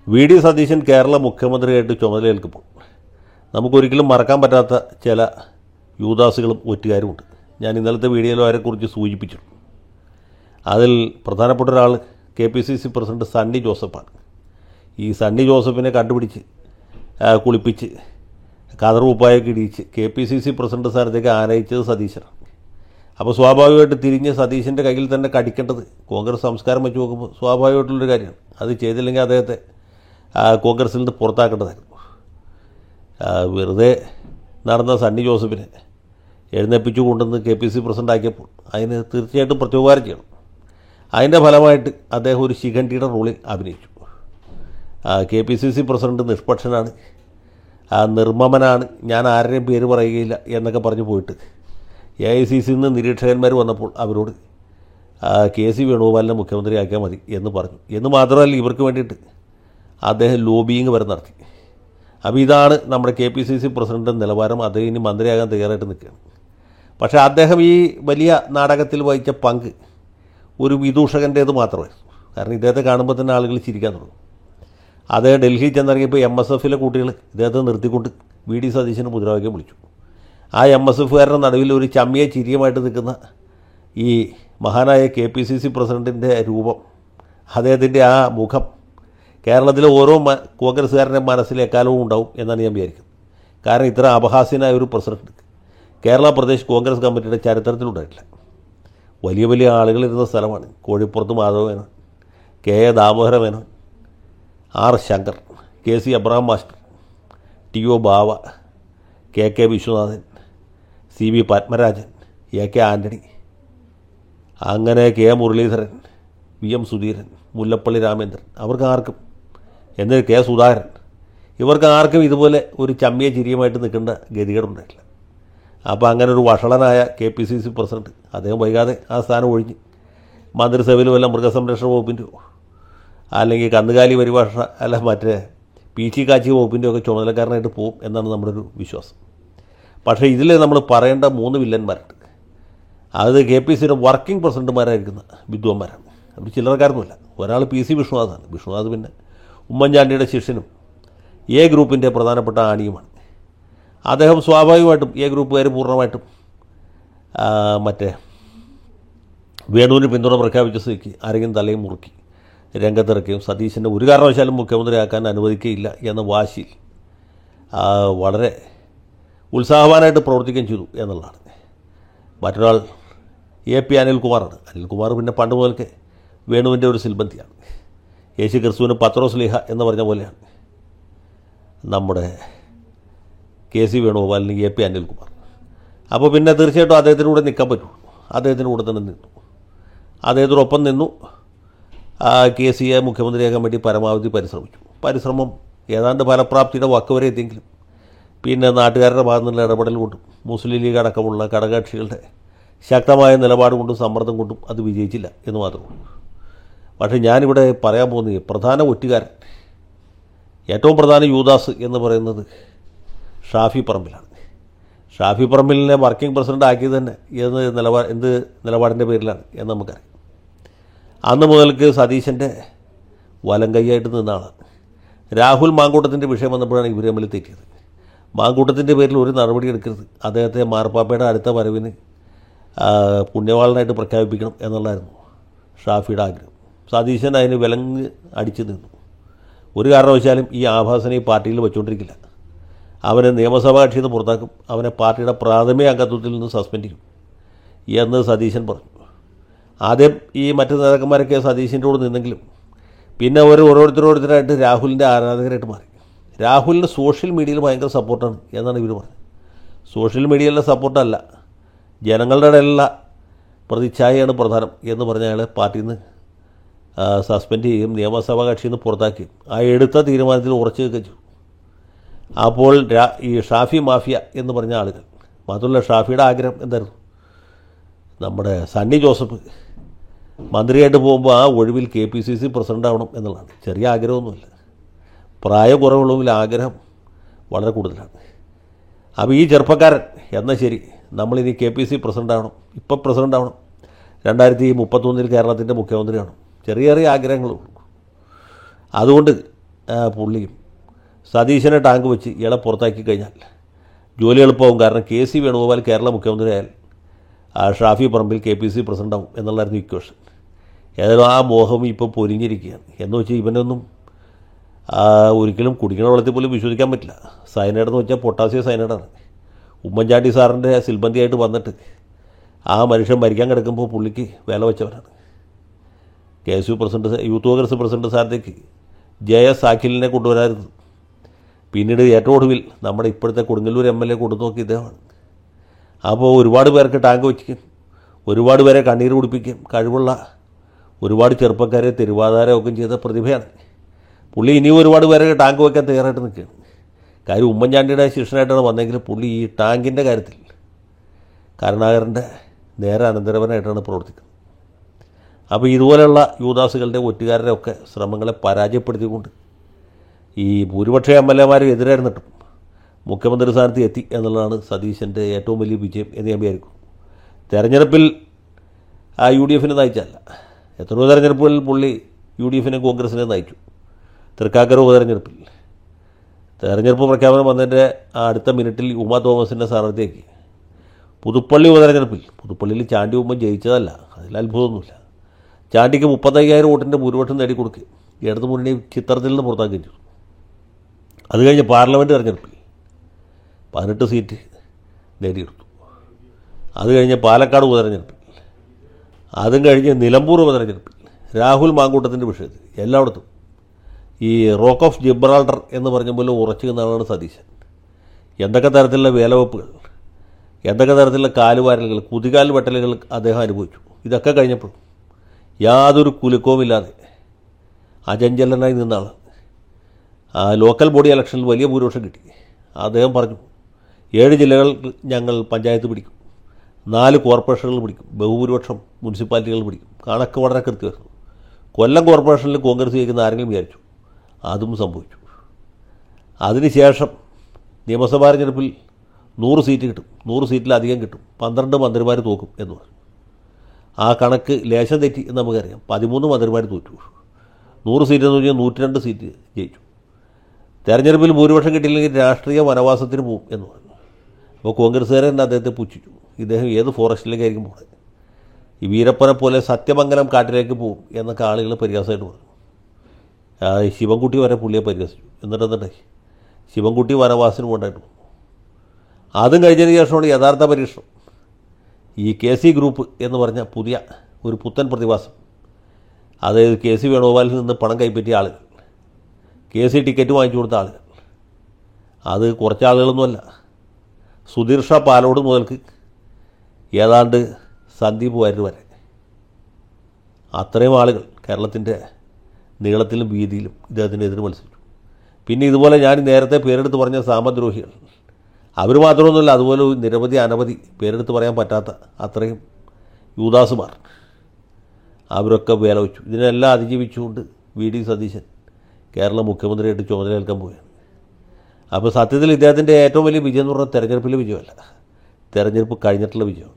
V D Satheesan Kerala മുഖ്യമന്ത്രിയായിട്ട് ചുമതലയേൽക്കുമ്പോൾ നമുക്കൊരിക്കലും മറക്കാൻ പറ്റാത്ത ചില യൂദാസുകളും ഒറ്റുകാരുമുണ്ട് ഞാൻ ഇന്നലത്തെ വീഡിയോയിൽ അവരെക്കുറിച്ച് സൂചിപ്പിച്ചു അതിൽ പ്രധാനപ്പെട്ട ഒരാൾ K P C C president Sunny ജോസഫാണ് ഈ സണ്ണി ജോസഫിനെ കണ്ടുപിടിച്ച് ആ, കുളിപ്പിച്ച് കതറുപ്പായൊക്കെ ഇടിയിച്ച് K P C C president സ്ഥാനത്തേക്ക് ആനയിച്ചത് സതീശനാണ് അപ്പോൾ സ്വാഭാവികമായിട്ട് തിരിഞ്ഞ് സതീശൻ്റെ കയ്യിൽ തന്നെ കടിക്കേണ്ടത് കോൺഗ്രസ് സംസ്കാരം വെച്ച് നോക്കുമ്പോൾ സ്വാഭാവികമായിട്ടുള്ളൊരു കാര്യമാണ് അത് ചെയ്തില്ലെങ്കിൽ അദ്ദേഹത്തെ ആ, കോൺഗ്രസിൽ നിന്ന് പുറത്താക്കേണ്ടതായിരുന്നു ആ, വെറുതെ നടന്ന സണ്ണി ജോസഫിനെ എഴുന്നേപ്പിച്ചു കൊണ്ടുവന്ന് കെ പി സി പ്രസിഡന്റ് ആക്കിയപ്പോൾ അതിന് തീർച്ചയായിട്ടും പ്രത്യുപകാരം ചെയ്യണം അതിൻ്റെ ഫലമായിട്ട് അദ്ദേഹം ഒരു ശിഖണ്ഡിയുടെ റോളിൽ അഭിനയിച്ചു K P C C president നിഷ്പക്ഷനാണ് ആ, നിർമ്മമനാണ് ഞാൻ ആരുടെയും പേര് പറയുകയില്ല എന്നൊക്കെ പറഞ്ഞു പോയിട്ട് എ ഐ സി സിയിൽ നിന്ന് നിരീക്ഷകന്മാർ വന്നപ്പോൾ അവരോട് ആ, കെ സി വേണുഗോപാലിനെ മുഖ്യമന്ത്രിയാക്കിയാൽ മതി എന്ന് പറഞ്ഞു എന്ന് മാത്രമല്ല ഇവർക്ക് വേണ്ടിയിട്ട് അദ്ദേഹം ലോബിയിങ് വരെ നടത്തി അപ്പോൾ ഇതാണ് നമ്മുടെ K P C C president നിലവാരം അദ്ദേഹം ഇനി മന്ത്രിയാകാൻ തയ്യാറായിട്ട് നിൽക്കുകയാണ് പക്ഷേ അദ്ദേഹം ഈ വലിയ നാടകത്തിൽ വഹിച്ച പങ്ക് ഒരു വിദൂഷകൻ്റേത് മാത്രമായിരുന്നു കാരണം ഇദ്ദേഹത്തെ കാണുമ്പോൾ തന്നെ ആളുകൾ ചിരിക്കാൻ തുടങ്ങും അദ്ദേഹം ഡൽഹിയിൽ ചെന്നിറങ്ങിയപ്പോൾ എം എസ് എഫിലെ കുട്ടികൾ ഇദ്ദേഹത്തെ നിർത്തിക്കൊണ്ട് വി ഡി സതീശന് മുദ്രാവാക്യം വിളിച്ചു ആ എം എസ് എഫുകാരുടെ നടുവിൽ ഒരു ചമ്മിയ ചിരിയുമായിട്ട് നിൽക്കുന്ന ഈ മഹാനായ കെ പി സി സി പ്രസിഡൻറ്റിൻ്റെ രൂപം അദ്ദേഹത്തിൻ്റെ ആ മുഖം കേരളത്തിലെ ഓരോ മ കോൺഗ്രസ്സുകാരൻ്റെ മനസ്സിൽ എക്കാലവും ഉണ്ടാവും എന്നാണ് ഞാൻ വിചാരിക്കുന്നത് കാരണം ഇത്ര അപഹാസ്യനായ ഒരു പ്രസിഡന്റ് കേരള പ്രദേശ് കോൺഗ്രസ് കമ്മിറ്റിയുടെ ചരിത്രത്തിലുണ്ടായിട്ടില്ല വലിയ വലിയ ആളുകളിരുന്ന സ്ഥലമാണ് Kozhippurath Madhava Menon K A Damodara Menon R Shankar K C Abraham master T O Bava K K Viswanathan C V Padmarajan A K Antony അങ്ങനെ K Muraleedharan V M Sudheeran Mullappally Ramendran അവർക്ക് ആർക്കും എന്നിട്ട് കെ സുധാകരൻ ഇവർക്ക് ആർക്കും ഇതുപോലെ ഒരു ചമ്മിയ ചിരിയുമായിട്ട് നിൽക്കേണ്ട ഗതികേടുണ്ടായിട്ടില്ല അപ്പോൾ അങ്ങനെ ഒരു വഷളനായ K P C C president അദ്ദേഹം വൈകാതെ ആ സ്ഥാനം ഒഴിഞ്ഞ് മന്ത്രിസഭയിൽ വല്ല മൃഗസംരക്ഷണ വകുപ്പിൻ്റെയോ അല്ലെങ്കിൽ കന്നുകാലി പരിഭാഷ അല്ല മറ്റേ പീച്ചി കാച്ചി വകുപ്പിൻ്റെയോ ഒക്കെ ചുമതലക്കാരനായിട്ട് പോകും എന്നാണ് നമ്മുടെ ഒരു വിശ്വാസം പക്ഷേ ഇതിൽ നമ്മൾ പറയേണ്ട മൂന്ന് വില്ലന്മാരുണ്ട് അത് കെ പി സിയുടെ വർക്കിംഗ് പ്രസിഡന്റുമാരായിരിക്കുന്ന വിദ്വാന്മാരാണ് അവർ ചില്ലറക്കാരൊന്നുമില്ല ഒരാൾ പി സി വിശ്വനാഥാണ് വിശ്വനാഥ് പിന്നെ ഉമ്മൻചാണ്ടിയുടെ ശിഷ്യനും എ ഗ്രൂപ്പിൻ്റെ പ്രധാനപ്പെട്ട ആണിയുമാണ് അദ്ദേഹം സ്വാഭാവികമായിട്ടും എ ഗ്രൂപ്പുകാർ പൂർണ്ണമായിട്ടും ആ, മറ്റേ വേണുവിന് പിന്തുണ പ്രഖ്യാപിച്ച സ്ഥിതിക്ക് ആരെങ്കിലും തലയും മുറുക്കി രംഗത്തിറക്കുകയും സതീശൻ്റെ ഒരു കാരണവശാലും മുഖ്യമന്ത്രിയാക്കാൻ അനുവദിക്കുകയില്ല എന്ന വാശിയിൽ ആ, വളരെ ഉത്സാഹവാനായിട്ട് പ്രവർത്തിക്കുകയും ചെയ്തു എന്നുള്ളതാണ് മറ്റൊരാൾ എ പി അനിൽകുമാറാണ് അനിൽകുമാർ പിന്നെ പണ്ട് മുതൽക്ക് വേണുവിൻ്റെ ഒരു സിൽബന്ധിയാണ് യേശു ക്രിസ്തുവിന് പത്രോസ് ലിഹ എന്ന് പറഞ്ഞ പോലെയാണ് നമ്മുടെ കെ സി വേണുഗോപാലിന് എ പി അനിൽകുമാർ അപ്പോൾ പിന്നെ തീർച്ചയായിട്ടും അദ്ദേഹത്തിൻ്റെ കൂടെ നിൽക്കാൻ പറ്റുള്ളൂ അദ്ദേഹത്തിൻ്റെ കൂടെ തന്നെ നിന്നു അദ്ദേഹത്തിനൊപ്പം നിന്നു ആ കെ സിയെ മുഖ്യമന്ത്രിയാക്കാൻ വേണ്ടി പരമാവധി പരിശ്രമിച്ചു പരിശ്രമം ഏതാണ്ട് ഫലപ്രാപ്തിയുടെ വക്ക് വരെ എത്തിയെങ്കിലും പിന്നെ നാട്ടുകാരുടെ ഭാഗത്തു നിന്നുള്ള ഇടപെടൽ കൊണ്ടും മുസ്ലിം ലീഗ് അടക്കമുള്ള ഘടകകക്ഷികളുടെ ശക്തമായ നിലപാട് കൊണ്ടും സമ്മർദ്ദം കൊണ്ടും അത് വിജയിച്ചില്ല എന്ന് മാത്രമേ ഉള്ളൂ പക്ഷേ ഞാനിവിടെ പറയാൻ പോകുന്നത് പ്രധാന ഒറ്റുകാരൻ ഏറ്റവും പ്രധാന യൂദാസ് എന്ന് പറയുന്നത് ഷാഫി പറമ്പിലാണ് ഷാഫി പറമ്പിലിനെ വർക്കിംഗ് പ്രസിഡന്റ് ആക്കിയത് തന്നെ ഏത് നിലപാട് എന്ത് നിലപാടിൻ്റെ പേരിലാണ് എന്ന് നമുക്കറിയാം അന്ന് മുതൽക്ക് സതീശൻ്റെ വലം കൈയായിട്ട് നിന്ന ആളാണ് രാഹുൽ മാങ്കൂട്ടത്തിൻ്റെ വിഷയം വന്നപ്പോഴാണ് ഇവർ തമ്മിൽ തെറ്റിയത് മാങ്കൂട്ടത്തിൻ്റെ പേരിൽ ഒരു നടപടി എടുക്കരുത് അദ്ദേഹത്തെ മാർപ്പാപ്പയുടെ അടുത്ത വരവിന് ആ, പുണ്യവാളനായിട്ട് പ്രഖ്യാപിക്കണം എന്നുള്ളതായിരുന്നു ഷാഫിയുടെ ആഗ്രഹം സതീശൻ അതിന് വിലങ്ങ് അടിച്ചു നിന്നു ഒരു കാരണവശാലും ഈ ആഭാസനെ ഈ പാർട്ടിയിൽ വെച്ചുകൊണ്ടിരിക്കില്ല അവനെ നിയമസഭാ കക്ഷിയിൽ നിന്ന് പുറത്താക്കും അവനെ പാർട്ടിയുടെ പ്രാഥമിക അംഗത്വത്തിൽ നിന്ന് സസ്പെൻഡ് ചെയ്യും എന്ന് സതീശൻ പറഞ്ഞു ആദ്യം ഈ മറ്റു നേതാക്കന്മാരൊക്കെ സതീശൻ്റെ കൂടെ നിന്നെങ്കിലും പിന്നെ ഒരു ഓരോരുത്തരോരുത്തരായിട്ട് രാഹുലിൻ്റെ ആരാധകരായിട്ട് മാറി രാഹുലിന് സോഷ്യൽ മീഡിയയിൽ ഭയങ്കര സപ്പോർട്ടാണ് എന്നാണ് ഇവർ പറഞ്ഞത് സോഷ്യൽ മീഡിയയിലെ സപ്പോർട്ടല്ല ജനങ്ങളുടെ ഇടയിലുള്ള പ്രതിച്ഛായയാണ് പ്രധാനം എന്ന് പറഞ്ഞ അയാളെ പാർട്ടിയിൽ നിന്ന് സസ്പെൻഡ് ചെയ്യും നിയമസഭാ കക്ഷിയിൽ നിന്ന് പുറത്താക്കുകയും ആ എടുത്ത തീരുമാനത്തിൽ ഉറച്ചു നിൽക്കുകയും ചെയ്തു അപ്പോൾ രാ- ഈ ഷാഫി മാഫിയ എന്ന് പറഞ്ഞ ആളുകൾ മാത്രമല്ല ഷാഫിയുടെ ആഗ്രഹം എന്തായിരുന്നു നമ്മുടെ സണ്ണി ജോസഫ് മന്ത്രിയായിട്ട് പോകുമ്പോൾ ആ ഒഴിവിൽ K P C C president ആവണം എന്നുള്ളതാണ് ചെറിയ ആഗ്രഹമൊന്നുമില്ല പ്രായക്കുറവുള്ളതിൽ ആഗ്രഹം വളരെ കൂടുതലാണ് അപ്പോൾ ഈ ചെറുപ്പക്കാരൻ എന്നാൽ ശരി നമ്മളിനി കെ പി സി പ്രസിഡൻ്റ് ആവണം ഇപ്പം പ്രസിഡൻ്റ് ആവണം രണ്ടായിരത്തി മുപ്പത്തൊന്നിൽ കേരളത്തിൻ്റെ മുഖ്യമന്ത്രിയാണ് ചെറിയ ചെറിയ ആഗ്രഹങ്ങളുള്ളൂ അതുകൊണ്ട് ആ, പുള്ളിയും സതീശനെ ടാങ്ക് വെച്ച് ഇയാളെ പുറത്താക്കി കഴിഞ്ഞാൽ ജോലി എളുപ്പമാവും കാരണം കെ സി വേണുഗോപാൽ കേരള മുഖ്യമന്ത്രി ആയാൽ ആ Shafi Parambil K P C പ്രസിഡൻ്റാവും എന്നുള്ളായിരുന്നു ഇക്വേഷൻ ഏതായാലും ആ മോഹം ഇപ്പോൾ പൊരിഞ്ഞിരിക്കുകയാണ് എന്ന് വെച്ചാൽ ഇവനൊന്നും ആ, ഒരിക്കലും കുടിക്കണ വെള്ളത്തിൽ പോലും വിശ്വസിക്കാൻ പറ്റില്ല സയനൈഡ് എന്ന് വെച്ചാൽ പൊട്ടാസ്യം സയനൈഡാണ് ഉമ്മൻചാണ്ടി സാറിൻ്റെ സിൽബന്തിയായിട്ട് വന്നിട്ട് ആ മനുഷ്യൻ മരിക്കാൻ കിടക്കുമ്പോൾ പുള്ളിക്ക് വില വെച്ചവരാണ് K S U president youth Congress president സ്ഥാനത്തേക്ക് ജെ എസ് അഖിലിനെ കൊണ്ടുവരായിരുന്നു പിന്നീട് ഏറ്റവും ഒടുവിൽ നമ്മുടെ ഇപ്പോഴത്തെ കൊടുങ്ങല്ലൂർ എം എൽ എ കൊണ്ടു നോക്കി ഇദ്ദേഹമാണ് അപ്പോൾ ഒരുപാട് പേർക്ക് ടാങ്ക് വയ്ക്കും ഒരുപാട് പേരെ കണ്ണീർ കുടിപ്പിക്കും കഴിവുള്ള ഒരുപാട് ചെറുപ്പക്കാരെ തെരുവാധാരമൊക്കെ ചെയ്ത പ്രതിഭയാണ് പുള്ളി ഇനിയും ഒരുപാട് പേരെ ടാങ്ക് വയ്ക്കാൻ തയ്യാറായിട്ട് നിൽക്കുകയാണ് കാര്യം ഉമ്മൻചാണ്ടിയുടെ ശിഷ്യനായിട്ടാണ് വന്നെങ്കിൽ പുള്ളി ഈ ടാങ്കിൻ്റെ കാര്യത്തിൽ കരുണാകരൻ്റെ നേരെ അനന്തരവനായിട്ടാണ് പ്രവർത്തിക്കുന്നത് അപ്പോൾ ഇതുപോലെയുള്ള യൂദാസുകളുടെ ഒറ്റുകാരുടെ ഒക്കെ ശ്രമങ്ങളെ പരാജയപ്പെടുത്തിക്കൊണ്ട് ഈ ഭൂരിപക്ഷ എം എൽ എമാരും എതിരായിരുന്നിട്ടും മുഖ്യമന്ത്രി സ്ഥാനത്ത് എത്തി എന്നുള്ളതാണ് സതീശൻ്റെ ഏറ്റവും വലിയ വിജയം എന്ന് ഞാൻ വിചാരിക്കും തെരഞ്ഞെടുപ്പിൽ ആ യു ഡി എഫിനെ നയിച്ചല്ല എത്രയോ തെരഞ്ഞെടുപ്പുകളിൽ പുള്ളി യു ഡി എഫിനെ കോൺഗ്രസിനെ നയിച്ചു തൃക്കാക്കര ഉപതെരഞ്ഞെടുപ്പിൽ തെരഞ്ഞെടുപ്പ് പ്രഖ്യാപനം വന്നതിൻ്റെ ആ അടുത്ത മിനിറ്റിൽ ഉമാ തോമസിൻ്റെ സ്ഥാനാർത്ഥിയാക്കി പുതുപ്പള്ളി ഉപതെരഞ്ഞെടുപ്പിൽ പുതുപ്പള്ളിയിൽ ചാണ്ടി ഉമ്മ ജയിച്ചതല്ല അതിൽ അത്ഭുതമൊന്നുമില്ല ചാണ്ടിക്ക് മുപ്പത്തയ്യായിരം വോട്ടിൻ്റെ ഭൂരിപക്ഷം നേടിക്കൊടുക്കുക ഇടതു മുന്നണി ചിത്രത്തിൽ നിന്ന് പുറത്താക്കുകയും ചെയ്തു അത് കഴിഞ്ഞ് പാർലമെൻറ്റ് തെരഞ്ഞെടുപ്പിൽ പതിനെട്ട് സീറ്റ് നേടിയെടുത്തു അത് കഴിഞ്ഞ് പാലക്കാട് ഉപതെരഞ്ഞെടുപ്പിൽ അതും കഴിഞ്ഞ് നിലമ്പൂർ ഉപതെരഞ്ഞെടുപ്പിൽ രാഹുൽ മാങ്കൂട്ടത്തിൻ്റെ വിഷയത്തിൽ എല്ലായിടത്തും ഈ റോക്ക് ഓഫ് ജിബ്രാൾട്ടർ എന്ന് പറഞ്ഞ പോലെ ഉറച്ചു നിന്നാണ് സതീശൻ എന്തൊക്കെ തരത്തിലുള്ള വേലവെപ്പുകൾ എന്തൊക്കെ തരത്തിലുള്ള കാലുവാരലുകൾ കുതികാൽ വെട്ടലുകൾ അദ്ദേഹം അനുഭവിച്ചു ഇതൊക്കെ കഴിഞ്ഞപ്പോൾ യാതൊരു കുലുക്കവുമില്ലാതെ അജഞ്ചലനായി നിന്ന ആൾ ആ ലോക്കൽ ബോഡി ഇലക്ഷനിൽ വലിയ ഭൂരിപക്ഷം കിട്ടി അദ്ദേഹം പറഞ്ഞു ഏഴ് ജില്ലകൾ ഞങ്ങൾ പഞ്ചായത്ത് പിടിക്കും നാല് കോർപ്പറേഷനുകൾ പിടിക്കും ബഹുഭൂരിപക്ഷം മുനിസിപ്പാലിറ്റികൾ പിടിക്കും കണക്ക് വളരെ കൃത്യമായിരുന്നു കൊല്ലം കോർപ്പറേഷനിൽ കോൺഗ്രസ് ജയിക്കുന്ന ആരെങ്കിലും വിചാരിച്ചു അതും സംഭവിച്ചു അതിനുശേഷം നിയമസഭാ തെരഞ്ഞെടുപ്പിൽ നൂറ് സീറ്റ് കിട്ടും നൂറ് സീറ്റിലധികം കിട്ടും പന്ത്രണ്ട് മന്ത്രിമാർ തോക്കും എന്ന് പറഞ്ഞു ആ കണക്ക് ലേശം തെറ്റി എന്ന് നമുക്കറിയാം പതിമൂന്ന് മന്ത്രിമാർ തോറ്റു നൂറ് സീറ്റ് എന്ന് പറഞ്ഞാൽ നൂറ്റി രണ്ട് സീറ്റ് ജയിച്ചു തെരഞ്ഞെടുപ്പിൽ ഭൂരിപക്ഷം കിട്ടിയില്ലെങ്കിൽ രാഷ്ട്രീയ വനവാസത്തിന് പോകും എന്ന് പറഞ്ഞു അപ്പോൾ കോൺഗ്രസ്സുകാരൻ അദ്ദേഹത്തെ പുച്ഛിച്ചു ഇദ്ദേഹം ഏത് ഫോറസ്റ്റിലേക്കായിരിക്കും പോകുന്നത് ഈ വീരപ്പനെ പോലെ സത്യമംഗലം കാട്ടിലേക്ക് പോകും എന്നൊക്കെ ആളുകൾ പരിഹാസമായിട്ട് പറഞ്ഞു ആ, ശിവൻകുട്ടി വരെ പുള്ളിയെ പരിഹസിച്ചു എന്നിട്ട് എന്നിട്ടേ ശിവൻകുട്ടി വനവാസത്തിന് പോകണ്ടായിട്ട് പോകും അതും കഴിഞ്ഞതിന് ശേഷമാണ് യഥാർത്ഥ പരീക്ഷണം ഈ കെ സി ഗ്രൂപ്പ് എന്ന് പറഞ്ഞ പുതിയ ഒരു പുത്തൻ പ്രതിഭാസം അതായത് കെ സി വേണുഗോപാലിൽ നിന്ന് പണം കൈപ്പറ്റിയ ആളുകൾ കെ സി ടിക്കറ്റ് വാങ്ങിച്ചു കൊടുത്ത ആളുകൾ അത് കുറച്ച് ആളുകളൊന്നുമല്ല സുധീർ ഷാ പാലോട് മുതൽക്ക് ഏതാണ്ട് സന്ദീപ് വാര്യർ വരെ അത്രയും ആളുകൾ കേരളത്തിൻ്റെ നീളത്തിലും വീതിയിലും ഇദ്ദേഹത്തിനെതിരെ മത്സരിച്ചു പിന്നെ ഇതുപോലെ ഞാൻ നേരത്തെ പേരെടുത്ത് പറഞ്ഞ സാമദ്രോഹികൾ അവർ മാത്രമൊന്നുമല്ല അതുപോലെ നിരവധി അനവധി പേരെടുത്ത് പറയാൻ പറ്റാത്ത അത്രയും യൂദാസുമാർ അവരൊക്കെ വേല വെച്ചു ഇതിനെല്ലാം അതിജീവിച്ചുകൊണ്ട് വി ഡി സതീശൻ കേരള മുഖ്യമന്ത്രിയായിട്ട് ചുമതലയേൽക്കാൻ പോവുകയാണ് അപ്പോൾ സത്യത്തിൽ ഇദ്ദേഹത്തിൻ്റെ ഏറ്റവും വലിയ വിജയം എന്ന് പറഞ്ഞാൽ തെരഞ്ഞെടുപ്പിലെ വിജയമല്ല തെരഞ്ഞെടുപ്പ് കഴിഞ്ഞിട്ടുള്ള വിജയം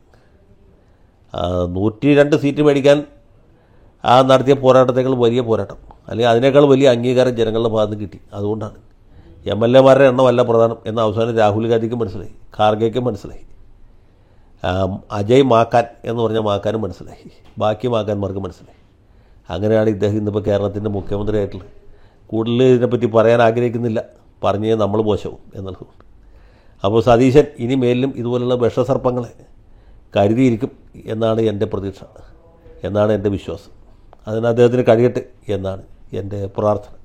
നൂറ്റി രണ്ട് സീറ്റ് മേടിക്കാൻ ആ നടത്തിയ പോരാട്ടത്തേക്കാൾ വലിയ പോരാട്ടം അല്ലെങ്കിൽ അതിനേക്കാൾ വലിയ അംഗീകാരം ജനങ്ങളുടെ ഭാഗത്ത് കിട്ടി അതുകൊണ്ടാണ് എം എൽ എമാരുടെ എണ്ണമല്ല പ്രധാനം എന്ന അവസാനം രാഹുൽ ഗാന്ധിക്ക് മനസ്സിലായി ഖാർഗെക്കും മനസ്സിലായി ആം, അജയ് മാക്കാൻ എന്ന് പറഞ്ഞ മാക്കാനും മനസ്സിലായി ബാക്കി മാക്കാന്മാർക്ക് മനസ്സിലായി അങ്ങനെയാണ് ഇദ്ദേഹം ഇന്നിപ്പോൾ കേരളത്തിൻ്റെ മുഖ്യമന്ത്രിയായിട്ടുള്ളത് കൂടുതൽ ഇതിനെപ്പറ്റി പറയാൻ ആഗ്രഹിക്കുന്നില്ല പറഞ്ഞേ നമ്മൾ മോശവും എന്നുള്ളതുകൊണ്ട് അപ്പോൾ സതീശൻ ഇനി മേലിലും ഇതുപോലുള്ള വിഷസർപ്പങ്ങളെ കരുതിയിരിക്കും എന്നാണ് എൻ്റെ പ്രതീക്ഷ എന്നാണ് എൻ്റെ വിശ്വാസം അതിന് അദ്ദേഹത്തിന് കഴിയട്ടെ എന്നാണ് എൻ്റെ പ്രാർത്ഥന